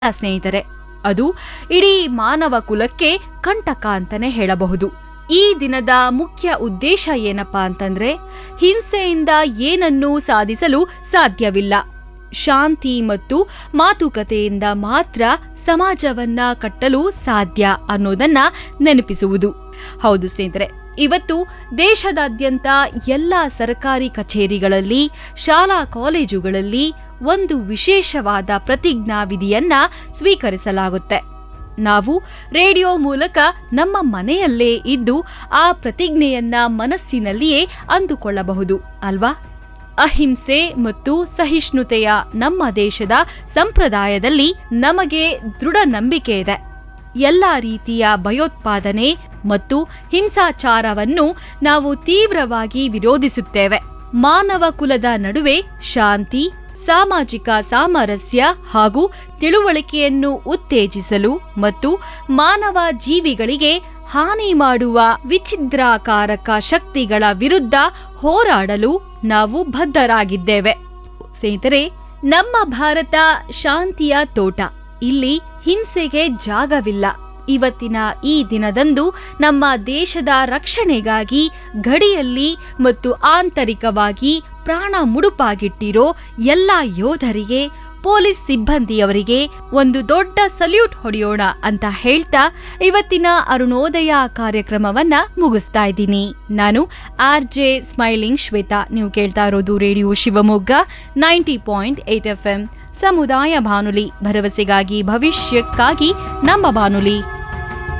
ಸ್ನೇಹಿತರೆ ಅದು ಇಡೀ ಮಾನವ ಕುಲಕ್ಕೆ ಕಂಟಕ ಅಂತಾನೆ ಹೇಳಬಹುದು ಈ ದಿನದ ಮುಖ್ಯ ಉದ್ದೇಶ ಏನಪ್ಪಾ ಅಂತಂದ್ರೆ ಹಿಂಸೆಯಿಂದ ಏನನ್ನೂ ಸಾಧಿಸಲು ಸಾಧ್ಯವಿಲ್ಲ ಶಾಂತಿ ಮತ್ತು ಮಾತುಕತೆಯಿಂದ ಮಾತ್ರ ಸಮಾಜವನ್ನ ಕಟ್ಟಲು ಸಾಧ್ಯ ಅನ್ನೋದನ್ನ ನೆನಪಿಸುವುದು ಹೌದು ಸ್ನೇಹಿತರೆ ಇವತ್ತು ದೇಶದಾದ್ಯಂತ ಎಲ್ಲ ಸರ್ಕಾರಿ ಕಚೇರಿಗಳಲ್ಲಿ ಶಾಲಾ ಕಾಲೇಜುಗಳಲ್ಲಿ ಒಂದು ವಿಶೇಷವಾದ ಪ್ರತಿಜ್ಞಾ ವಿಧಿಯನ್ನ ಸ್ವೀಕರಿಸಲಾಗುತ್ತೆ ನಾವು ರೇಡಿಯೋ ಮೂಲಕ ನಮ್ಮ ಮನೆಯಲ್ಲೇ ಇದ್ದು ಆ ಪ್ರತಿಜ್ಞೆಯನ್ನ ಮನಸ್ಸಿನಲ್ಲಿಯೇ ಅಂದುಕೊಳ್ಳಬಹುದು ಅಲ್ವಾ ಅಹಿಂಸೆ ಮತ್ತು ಸಹಿಷ್ಣುತೆಯ ನಮ್ಮ ದೇಶದ ಸಂಪ್ರದಾಯದಲ್ಲಿ ನಮಗೆ ದೃಢ ನಂಬಿಕೆ ಇದೆ ಎಲ್ಲ ರೀತಿಯ ಭಯೋತ್ಪಾದನೆ ಮತ್ತು ಹಿಂಸಾಚಾರವನ್ನು ನಾವು ತೀವ್ರವಾಗಿ ವಿರೋಧಿಸುತ್ತೇವೆ ಮಾನವ ಕುಲದ ನಡುವೆ ಶಾಂತಿ ಸಾಮಾಜಿಕ ಸಾಮರಸ್ಯ ಹಾಗೂ ತಿಳುವಳಿಕೆಯನ್ನು ಉತ್ತೇಜಿಸಲು ಮತ್ತು ಮಾನವ ಜೀವಿಗಳಿಗೆ ಹಾನಿ ಮಾಡುವ ವಿಚ್ಛಿದ್ರಾಕಾರಕ ಶಕ್ತಿಗಳ ವಿರುದ್ಧ ಹೋರಾಡಲು ನಾವು ಬದ್ಧರಾಗಿದ್ದೇವೆ ಸ್ನೇಹಿತರೆ ನಮ್ಮ ಭಾರತ ಶಾಂತಿಯ ತೋಟ ಇಲ್ಲಿ ಹಿಂಸೆಗೆ ಜಾಗವಿಲ್ಲ ಇವತ್ತಿನ ಈ ದಿನದಂದು ನಮ್ಮ ದೇಶದ ರಕ್ಷಣೆಗಾಗಿ ಗಡಿಯಲ್ಲಿ ಮತ್ತು ಆಂತರಿಕವಾಗಿ ಪ್ರಾಣ ಮುಡುಪಾಗಿಟ್ಟಿರೋ ಎಲ್ಲ ಯೋಧರಿಗೆ ಪೊಲೀಸ್ ಸಿಬ್ಬಂದಿಯವರಿಗೆ ಒಂದು ದೊಡ್ಡ ಸಲ್ಯೂಟ್ ಹೊಡೆಯೋಣ ಅಂತ ಹೇಳ್ತಾ ಇವತ್ತಿನ ಅರುಣೋದಯ ಕಾರ್ಯಕ್ರಮವನ್ನ ಮುಗಿಸ್ತಾ ಇದ್ದೀನಿ ನಾನು ಆರ್ ಜೆ ಸ್ಮೈಲಿಂಗ್ ಶ್ವೇತಾ ನೀವು ಕೇಳ್ತಾ ಇರೋದು radio Shivamogga ninety point eight F M ಸಮುದಾಯ ಬಾನುಲಿ ಭರವಸೆಗಾಗಿ ಭವಿಷ್ಯಕ್ಕಾಗಿ ನಮ್ಮ ಬಾನುಲಿ